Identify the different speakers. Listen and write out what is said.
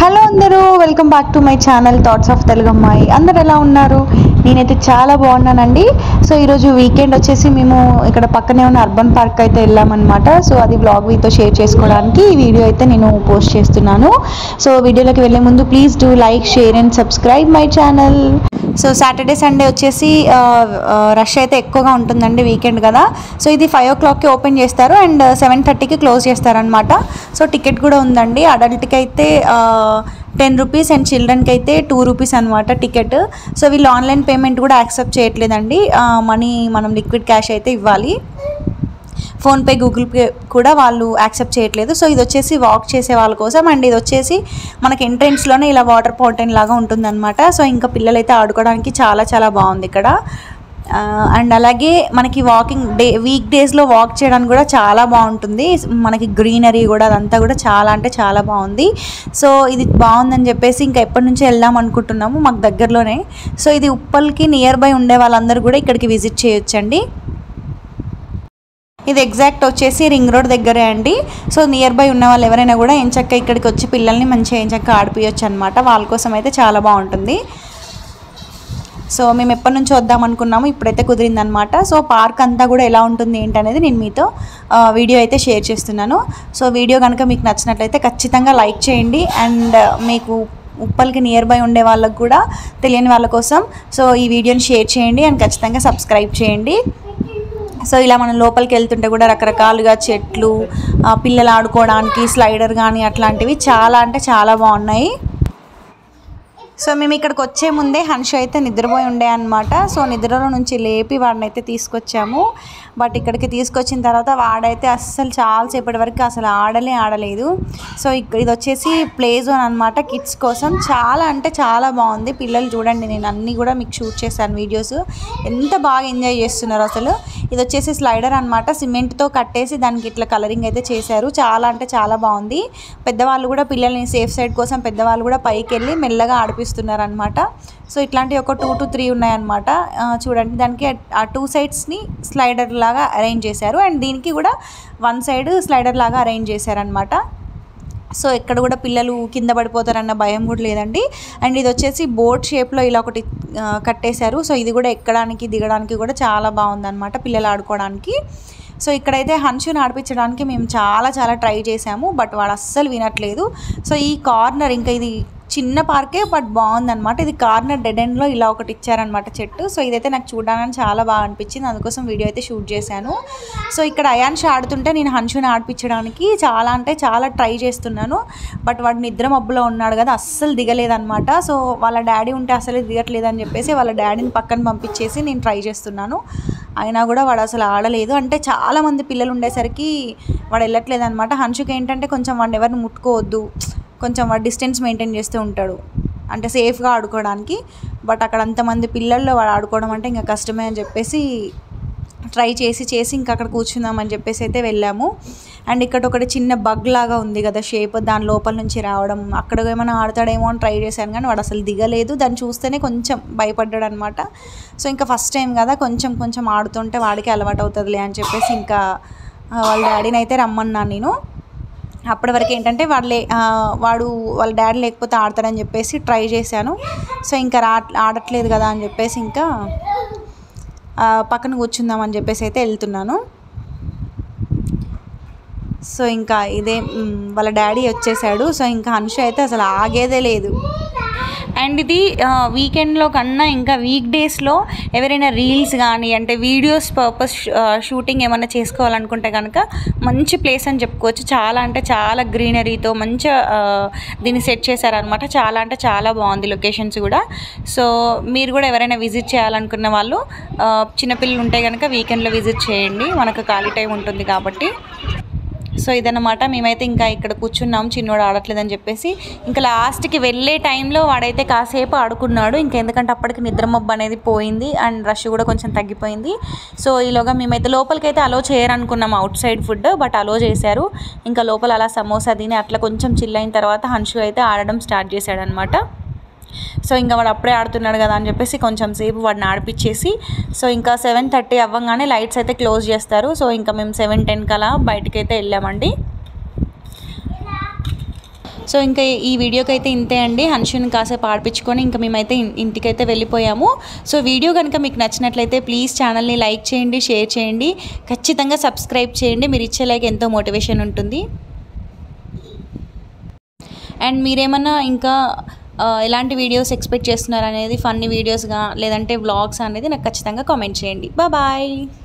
Speaker 1: hello అందరూ welcome back to my channel thoughts of Telugu Ammayi అందరు ఎలా ఉన్నారు నేనైతే చాలా బాగున్నానండి సో ఈరోజు వీకెండ్ వచ్చేసి మేము ఇక్కడ పక్కనే ఉన్న అర్బన్ పార్క్ అయితే వెళ్ళామన్నమాట సో అది వ్లాగ్ మీతో షేర్ చేసుకోవడానికి ఈ వీడియో అయితే నేను పోస్ట్ చేస్తున్నాను సో వీడియోలోకి వెళ్ళే ముందు please do like share and subscribe my channel so Saturday Sunday వచ్చేసి రష్ అయితే ఎక్కువగా ఉంటుందండి వీకెండ్ కదా సో ఇది ఫైవ్ ఓ క్లాక్కి ఓపెన్ చేస్తారు అండ్ సెవెన్ థర్టీకి క్లోజ్ చేస్తారనమాట సో టికెట్ కూడా ఉందండి అడల్ట్కి అయితే టెన్ రూపీస్ అండ్ చిల్డ్రన్కి అయితే టూ రూపీస్ అనమాట టికెట్ సో వీళ్ళు ఆన్లైన్ పేమెంట్ కూడా యాక్సెప్ట్ చేయట్లేదండి మనీ మనం లిక్విడ్ క్యాష్ అయితే ఇవ్వాలి ఫోన్పే గూగుల్ పే కూడా వాళ్ళు యాక్సెప్ట్ చేయట్లేదు సో ఇది వచ్చేసి వాక్ చేసే వాళ్ళ కోసం అండ్ ఇది వచ్చేసి మనకి ఎంట్రెన్స్లోనే ఇలా వాటర్ ఫౌంటైన్ లాగా ఉంటుందన్నమాట సో ఇంకా పిల్లలైతే ఆడుకోవడానికి చాలా చాలా బాగుంది ఇక్కడ అండ్ అలాగే మనకి వాకింగ్ డే వీక్ డేస్లో వాక్ చేయడానికి కూడా చాలా బాగుంటుంది మనకి గ్రీనరీ కూడా అదంతా కూడా చాలా అంటే చాలా బాగుంది సో ఇది బాగుందని చెప్పేసి ఇంకా ఎప్పటి నుంచో వెళ్దాం అనుకుంటున్నాము మాకు దగ్గరలోనే సో ఇది ఉప్పల్కి నియర్ బై ఉండే వాళ్ళందరూ కూడా ఇక్కడికి విజిట్ చేయొచ్చండి ఇది ఎగ్జాక్ట్ వచ్చేసి రింగ్ రోడ్ దగ్గరే అండి సో నియర్ బై ఉన్న వాళ్ళు ఎవరైనా కూడా ఎంచక్క ఇక్కడికి వచ్చి పిల్లల్ని మంచిగా ఎంచక్క ఆడిపియొచ్చు అనమాట వాళ్ళ కోసం అయితే చాలా బాగుంటుంది సో మేము ఎప్పటి నుంచి వద్దాం అనుకున్నాము ఇప్పుడైతే కుదిరిందనమాట సో పార్క్ అంతా కూడా ఎలా ఉంటుంది ఏంటనేది నేను మీతో ఆ, వీడియో అయితే షేర్ చేస్తున్నాను సో వీడియో కనుక మీకు నచ్చినట్లయితే ఖచ్చితంగా లైక్ చేయండి అండ్ మీకు ఉప్పల్కి నియర్ బై ఉండే వాళ్ళకు కూడా తెలియని వాళ్ళ కోసం సో ఈ వీడియోని షేర్ చేయండి అండ్ ఖచ్చితంగా సబ్స్క్రైబ్ చేయండి సో ఇలా మనం లోపలికి వెళ్తుంటే కూడా రకరకాలుగా చెట్లు ఆ, పిల్లలు ఆడుకోవడానికి స్లైడర్ కానీ అట్లాంటివి చాలా అంటే చాలా బాగున్నాయి సో మేము ఇక్కడికి వచ్చే ముందే హన్ష అయితే నిద్రపోయి ఉండే అనమాట సో నిద్రలో నుంచి లేపి వాడిని అయితే తీసుకొచ్చాము బట్ ఇక్కడికి తీసుకొచ్చిన తర్వాత వాడైతే అస్సలు చాలాసేపటి వరకు అసలు ఆడలే ఆడలేదు సో ఇక్కడ ఇది వచ్చేసి ప్లే జోన్ అనమాట కిడ్స్ కోసం చాలా అంటే చాలా బాగుంది పిల్లలు చూడండి నేను అన్నీ కూడా మీకు షూట్ చేశాను వీడియోస్ ఎంత బాగా ఎంజాయ్ చేస్తున్నారు అసలు ఇది వచ్చేసి స్లైడర్ అనమాట సిమెంట్తో కట్టేసి దానికి ఇట్లా కలరింగ్ అయితే చేశారు చాలా అంటే చాలా బాగుంది పెద్దవాళ్ళు కూడా పిల్లల్ని సేఫ్ సైడ్ కోసం పెద్దవాళ్ళు కూడా పైకి వెళ్ళి మెల్లగా ఆడిపిస్తున్నారు అనమాట సో ఇట్లాంటివి ఒక టూ టు త్రీ ఉన్నాయన్నమాట ఆ, చూడండి దానికి ఆ టూ సైడ్స్ని స్లైడర్ లాగా అరేంజ్ చేశారు అండ్ దీనికి కూడా వన్ సైడ్ స్లైడర్ లాగా అరేంజ్ చేశారనమాట సో ఎక్కడ కూడా పిల్లలు కింద పడిపోతారన్న భయం కూడా లేదండి అండ్ ఇది వచ్చేసి బోట్ షేప్లో ఇలా ఒకటి ఆ, కట్టేశారు సో ఇది కూడా ఎక్కడానికి దిగడానికి కూడా చాలా బాగుందన్నమాట పిల్లలు ఆడుకోవడానికి సో ఇక్కడైతే హన్షుని ఆడిపించడానికి మేము చాలా చాలా ట్రై చేసాము బట్ వాడు అస్సలు వినట్లేదు సో ఈ కార్నర్ ఇంకా ఇది చిన్న పార్కే బట్ బాగుందన్నమాట ఇది కార్నర్ డెడ్ ఎండ్లో ఇలా ఒకటి ఇచ్చారనమాట చెట్టు సో ఇదైతే నాకు చూడడానికి చాలా బాగా అనిపించింది అందుకోసం వీడియో అయితే షూట్ చేశాను సో ఇక్కడ అయాన్ష్ ఆడుతుంటే నేను హన్షుని ఆడిపించడానికి చాలా అంటే చాలా ట్రై చేస్తున్నాను బట్ వాడు నిద్ర మబ్బులో ఉన్నాడు కదా అస్సలు దిగలేదన్నమాట సో వాళ్ళ డాడీ ఉంటే అసలు దిగట్లేదని చెప్పేసి వాళ్ళ డాడీని పక్కన పంపించేసి నేను ట్రై చేస్తున్నాను అయినా కూడా వాడు అసలు ఆడలేదు అంటే చాలా మంది పిల్లలు ఉండేసరికి వాడు వెళ్ళట్లేదు అనమాట హన్షుకి ఏంటంటే కొంచెం వాడిని ఎవరిని ముట్టుకోవద్దు కొంచెం వాడు డిస్టెన్స్ మెయింటైన్ చేస్తూ ఉంటాడు అంటే సేఫ్గా ఆడుకోవడానికి బట్ అక్కడ అంతమంది పిల్లల్లో వాడు ఆడుకోవడం అంటే ఇంకా కష్టమే అని చెప్పేసి ట్రై చేసి చేసి ఇంకా అక్కడ కూర్చుందామని చెప్పేసి అయితే వెళ్ళాము అండ్ ఇక్కడ ఒకటి చిన్న బగ్ లాగా ఉంది కదా షేప్ దాని లోపల నుంచి రావడం అక్కడ ఏమైనా ఆడతాడేమో అని ట్రై చేశాను కానీ వాడు అసలు దిగలేదు దాన్ని చూస్తేనే కొంచెం భయపడ్డాడు అనమాట సో ఇంకా ఫస్ట్ టైం కదా కొంచెం కొంచెం ఆడుతుంటే వాడికి అలవాటు అవుతుందిలే అని చెప్పేసి ఇంకా ఆ, వాళ్ళ డాడీని అయితే రమ్మన్నాను నేను అప్పటి వరకు ఏంటంటే వాళ్ళే ఆ, వాడు వాళ్ళ డాడీ లేకపోతే ఆడతాడని చెప్పేసి ట్రై చేశాను సో ఇంకా రా ఆడట్లేదు కదా అని చెప్పేసి ఇంకా ఆ, పక్కన కూర్చుందామని చెప్పేసి అయితే వెళ్తున్నాను సో ఇంకా ఇదే మ్, వాళ్ళ డాడీ వచ్చేసాడు సో ఇంకా హన్షు అయితే అసలు ఆగేదే లేదు అండ్ ఇది వీకెండ్లో కన్నా ఇంకా వీక్ డేస్లో ఎవరైనా రీల్స్ కానీ అంటే వీడియోస్ పర్పస్ షూటింగ్ ఏమైనా చేసుకోవాలనుకుంటే కనుక మంచి ప్లేస్ అని చెప్పుకోవచ్చు చాలా అంటే చాలా గ్రీనరీతో మంచిగా ఆ, దీన్ని సెట్ చేశారనమాట చాలా అంటే చాలా బాగుంది లొకేషన్స్ కూడా సో మీరు కూడా ఎవరైనా విజిట్ చేయాలనుకున్న వాళ్ళు ఆ, చిన్నపిల్లలు ఉంటే కనుక వీకెండ్లో విజిట్ చేయండి మనకు ఖాళీ టైం ఉంటుంది కాబట్టి సో ఇదన్నమాట మేమైతే ఇంకా ఇక్కడ కూర్చున్నాం చిన్నోడు ఆడట్లేదని చెప్పేసి ఇంకా లాస్ట్కి వెళ్ళే టైంలో వాడైతే కాసేపు ఆడుకున్నాడు ఇంకా ఎందుకంటే అప్పటికి నిద్ర మబ్బు అనేది పోయింది అండ్ రష్ కూడా కొంచెం తగ్గిపోయింది సో ఈలోగా మేమైతే లోపలికి అయితే అలో చేయరనుకున్నాం outside food but allow చేశారు ఇంకా లోపల అలా సమోసా తిని అట్లా కొంచెం చిల్ అయిన తర్వాత హన్షు అయితే ఆడడం స్టార్ట్ చేశాడనమాట సో ఇంకా వాడు అప్పుడే ఆడుతున్నాడు కదా అని చెప్పేసి కొంచెం సేపు వాడిని ఆడిపించేసి సో ఇంకా సెవెన్ థర్టీ అవ్వగానే లైట్స్ అయితే క్లోజ్ చేస్తారు సో ఇంకా మేము సెవెన్ టెన్ కలా బయటకి అయితే వెళ్ళామండి సో ఇంకా ఈ వీడియోకి అయితే ఇంతే అండి హన్షుని కాసేపు ఆడిపించుకొని ఇంకా మేమైతే ఇన్- ఇంటికైతే వెళ్ళిపోయాము సో వీడియో కనుక మీకు నచ్చినట్లయితే ప్లీజ్ ఛానల్ని లైక్ చేయండి షేర్ చేయండి ఖచ్చితంగా సబ్స్క్రైబ్ చేయండి మీరు ఇచ్చే లైక్ ఎంతో మోటివేషన్ ఉంటుంది అండ్ మీరేమన్నా ఇంకా ఆ, ఎలాంటి వీడియోస్ ఎక్స్పెక్ట్ చేస్తున్నారు అనేది ఫన్నీ వీడియోస్గా లేదంటే వ్లాగ్స్ అనేది నాకు ఖచ్చితంగా కామెంట్ చేయండి బాయ్